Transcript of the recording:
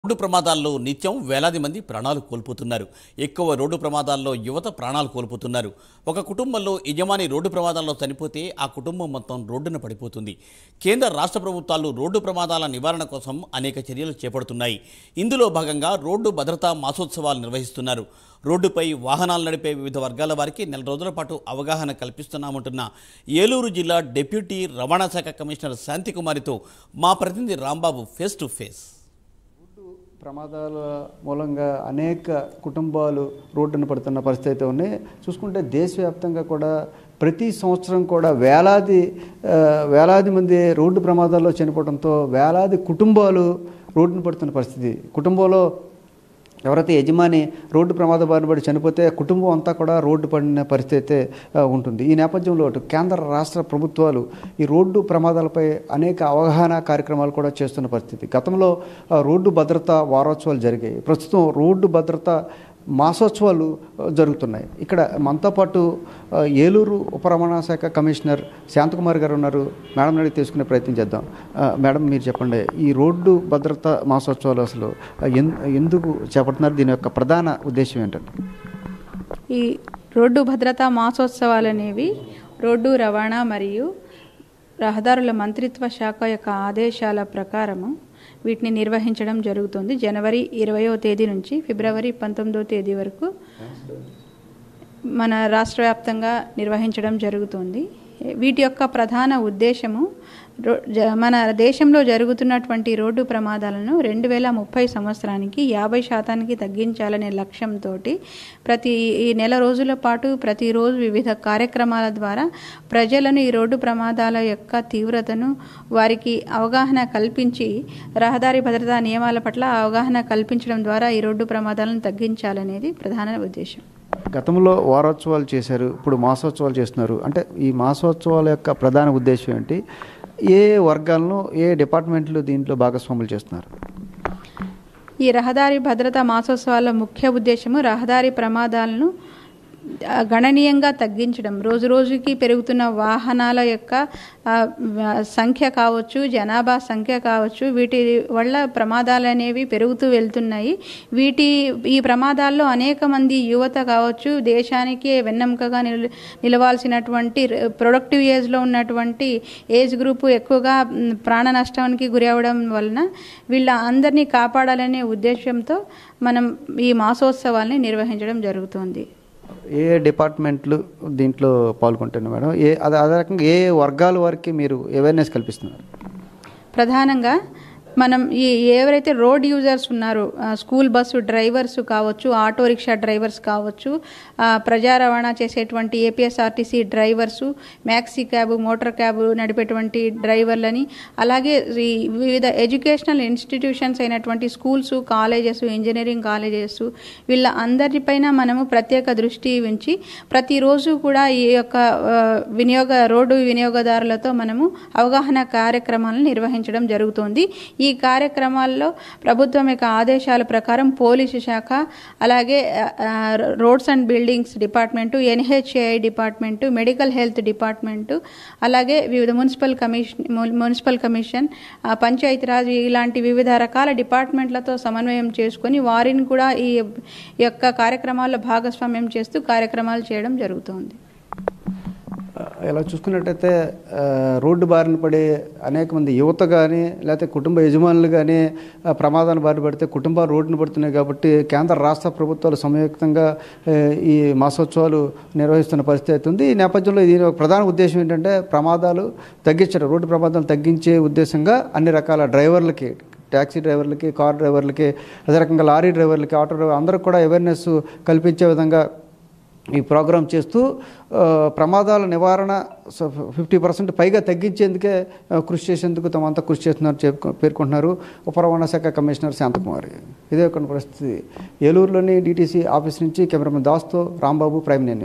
road ప్రమాదాల్లో నిత్యం వేలాది మంది ప్రాణాలు కోల్పోతున్నారు ఎక్కువ రోడ్డు ప్రమాదాల్లో యువత ప్రాణాలు కోల్పోతున్నారు ఒక కుటుంబంలో యజమాని రోడ్డు ప్రమాదాల్లో చనిపోతే ఆ కుటుంబం మొత్తం రోడ్డున పడిపోతుంది కేంద్ర రాష్ట్ర ప్రభుత్వాలు రోడ్డు ప్రమాదాల నివారణ కోసం అనేక చర్యలు చేపడుతున్నాయి ఇందులో భాగంగా రోడ్డు భద్రతా మాసోత్సవాలు నిర్వహిస్తున్నారు రోడ్డుపై వాహనాలు నడిపే వివిధ వర్గాల వారికి నెల రోజుల పాటు అవగాహన కల్పిస్తున్నామంటున్న ఏలూరు జిల్లా డిప్యూటీ రవాణా శాఖ కమిషనర్ శాంతికుమారితో మా ప్రతినిధి రాంబాబు ఫేస్ టు ఫేస్ ప్రమాదాల మూలంగా అనేక కుటుంబాలు రోడ్డున పడుతున్న పరిస్థితి అయితే ఉన్నాయి చూసుకుంటే దేశవ్యాప్తంగా కూడా ప్రతి సంవత్సరం కూడా వేలాది ఆ, వేలాది మంది రోడ్డు ప్రమాదాల్లో చనిపోవడంతో వేలాది కుటుంబాలు రోడ్డున పడుతున్న పరిస్థితి కుటుంబంలో ఎవరైతే యజమాని రోడ్డు ప్రమాద బారిన పడి చనిపోతే కుటుంబం అంతా కూడా రోడ్డు పడిన పరిస్థితి అయితే ఆ, ఉంటుంది ఈ నేపథ్యంలో అటు కేంద్ర రాష్ట్ర ప్రభుత్వాలు ఈ రోడ్డు ప్రమాదాలపై అనేక అవగాహన కార్యక్రమాలు కూడా చేస్తున్న పరిస్థితి గతంలో ఆ, రోడ్డు భద్రత వారోత్సవాలు జరిగాయి ప్రస్తుతం రోడ్డు భద్రత మాసోత్సవాలు ఆ, జరుగుతున్నాయి ఇక్కడ మనతో పాటు ఆ, ఏలూరు ఉప రవాణా శాఖ కమిషనర్ శాంతకుమార్ గారు ఉన్నారు మేడం అడిగి తీసుకునే ప్రయత్నం చేద్దాం ఆ, మేడం మీరు చెప్పండి ఈ రోడ్డు భద్రత మాసోత్సవాలు అసలు ఆ, ఎన్- ఎందుకు చేపడుతున్నారు దీని యొక్క ప్రధాన ఉద్దేశం ఏంటంటే ఈ రోడ్డు భద్రతా మాసోత్సవాలు అనేవి రోడ్డు రవాణా మరియు రహదారుల మంత్రిత్వ శాఖ యొక్క ఆదేశాల ప్రకారము వీటిని నిర్వహించడం జరుగుతుంది జనవరి ఇరవయో తేదీ నుంచి ఫిబ్రవరి పంతొమ్మిదో తేదీ వరకు మన రాష్ట్ర వ్యాప్తంగా నిర్వహించడం జరుగుతుంది వీటి యొక్క ప్రధాన ఉద్దేశము రో- జ- మన దేశంలో జరుగుతున్నటువంటి రోడ్డు ప్రమాదాలను రెండు వేల ముప్పై సంవత్సరానికి యాభై శాతానికి తగ్గించాలనే లక్ష్యంతో ప్రతి ఈ నెల రోజుల పాటు ప్రతిరోజు వివిధ కార్యక్రమాల ద్వారా ప్రజలను ఈ రోడ్డు ప్రమాదాల యొక్క తీవ్రతను వారికి అవగాహన కల్పించి రహదారి భద్రతా నియమాల పట్ల అవగాహన కల్పించడం ద్వారా ఈ రోడ్డు ప్రమాదాలను తగ్గించాలనేది ప్రధాన ఉద్దేశం గతంలో వారోత్సవాలు చేశారు ఇప్పుడు మాసోత్సవాలు చేస్తున్నారు అంటే ఈ మాసోత్సవాల యొక్క ప్రధాన ఉద్దేశం ఏంటి ఏ వర్గాలను ఏ డిపార్ట్మెంట్లు దీంట్లో భాగస్వాములు చేస్తున్నారు ఈ రహదారి భద్రతా మాసోత్సవాల ముఖ్య ఉద్దేశము రహదారి ప్రమాదాలను ఆ, గణనీయంగా తగ్గించడం రోజు రోజుకి పెరుగుతున్న వాహనాల యొక్క ఆ, వ- సంఖ్య కావచ్చు జనాభా సంఖ్య కావచ్చు వీటి వల్ల ప్రమాదాలు అనేవి పెరుగుతూ వెళ్తున్నాయి వీటి ఈ ప్రమాదాల్లో అనేక మంది యువత కావచ్చు దేశానికి వెన్నెముకగా నిల నిలవాల్సినటువంటి ప్రొడక్టివ్ ఏజ్లో ఉన్నటువంటి ఏజ్ గ్రూప్ ఎక్కువగా మ్, ప్రాణ నష్టానికి గురి అవ్వడం వలన వీళ్ళ అందరినీ కాపాడాలనే ఉద్దేశంతో మనం ఈ మాసోత్సవాల్ని నిర్వహించడం జరుగుతుంది ఏ డిపార్ట్మెంట్లు దీంట్లో పాల్గొంటున్నారు మేడం ఏ అదే అదే రకంగా ఏ వర్గాల వారికి మీరు అవేర్నెస్ కల్పిస్తున్నారు ప్రధానంగా మనం ఈ ఎవరైతే రోడ్ యూజర్స్ ఉన్నారో ఆ, స్కూల్ బస్సు డ్రైవర్స్ కావచ్చు ఆటో రిక్షా డ్రైవర్స్ కావచ్చు ఆ, ప్రజా రవాణా చేసేటువంటి APSRTC drivers maxi cab motor cab నడిపేటువంటి డ్రైవర్లని అలాగే ఈ వివిధ ఎడ్యుకేషనల్ ఇన్స్టిట్యూషన్స్ అయినటువంటి స్కూల్స్ కాలేజెస్ ఇంజనీరింగ్ కాలేజెస్ వీళ్ళ అందరిపైన మనము ప్రత్యేక దృష్టి ఉంచి ప్రతిరోజు కూడా ఈ యొక్క ఆ, వినియోగ రోడ్డు వినియోగదారులతో మనము అవగాహన కార్యక్రమాలను నిర్వహించడం జరుగుతోంది ఈ కార్యక్రమాల్లో ప్రభుత్వం యొక్క ఆదేశాల ప్రకారం పోలీసు శాఖ అలాగే ఆ, ఆ, roads and buildings department NHAI department medical health department అలాగే వివిధ మున్సిపల్ కమిషన్ మున్- మున్సిపల్ కమిషన్ ఆ, పంచాయతీరాజ్ ఇలాంటి వివిధ రకాల డిపార్ట్మెంట్లతో సమన్వయం చేసుకొని వారిని కూడా ఈ ఈ యొక్క కార్యక్రమాల్లో భాగస్వామ్యం చేస్తూ కార్యక్రమాలు చేయడం జరుగుతోంది ఆ, ఇలా చూసుకున్నట్టయితే ఆ, రోడ్డు బారిన పడే అనేక మంది యువత కానీ లేకపోతే కుటుంబ యజమానులు కానీ ఆ, ప్రమాదాన్ని బారిన పడితే కుటుంబాలు రోడ్డున పడుతున్నాయి కాబట్టి కేంద్ర రాష్ట్ర ప్రభుత్వాలు సంయుక్తంగా ఆ, ఈ మాసోత్సవాలు నిర్వహిస్తున్న పరిస్థితి అవుతుంది ఈ నేపథ్యంలో దీని ఒక ప్రధాన ఉద్దేశం ఏంటంటే ప్రమాదాలు తగ్గించడం రోడ్డు ప్రమాదాలు తగ్గించే ఉద్దేశంగా అన్ని రకాల డ్రైవర్లకి ట్యాక్సీ డ్రైవర్లకి కార్ డ్రైవర్లకి అదే రకంగా లారీ డ్రైవర్లకి ఆటో డ్రైవర్ అందరికి కూడా అవేర్నెస్ కల్పించే విధంగా ఈ ప్రోగ్రాం చేస్తూ ఆ, ప్రమాదాల నివారణ ఫిఫ్టీ పర్సెంట్ పైగా తగ్గించేందుకే ఆ, కృషి చేసేందుకు తమంతా కృషి చేస్తున్నారు చెప్పుకో పేర్కొంటున్నారు ఉప రవాణా శాఖ కమిషనర్ శాంతకుమారి ఇదే ఒక పరిస్థితి ఏలూరులోని డీటీసీ ఆఫీస్ నుంచి కెమెరామెన్ దాస్తో రాంబాబు ప్రైమ్ నేను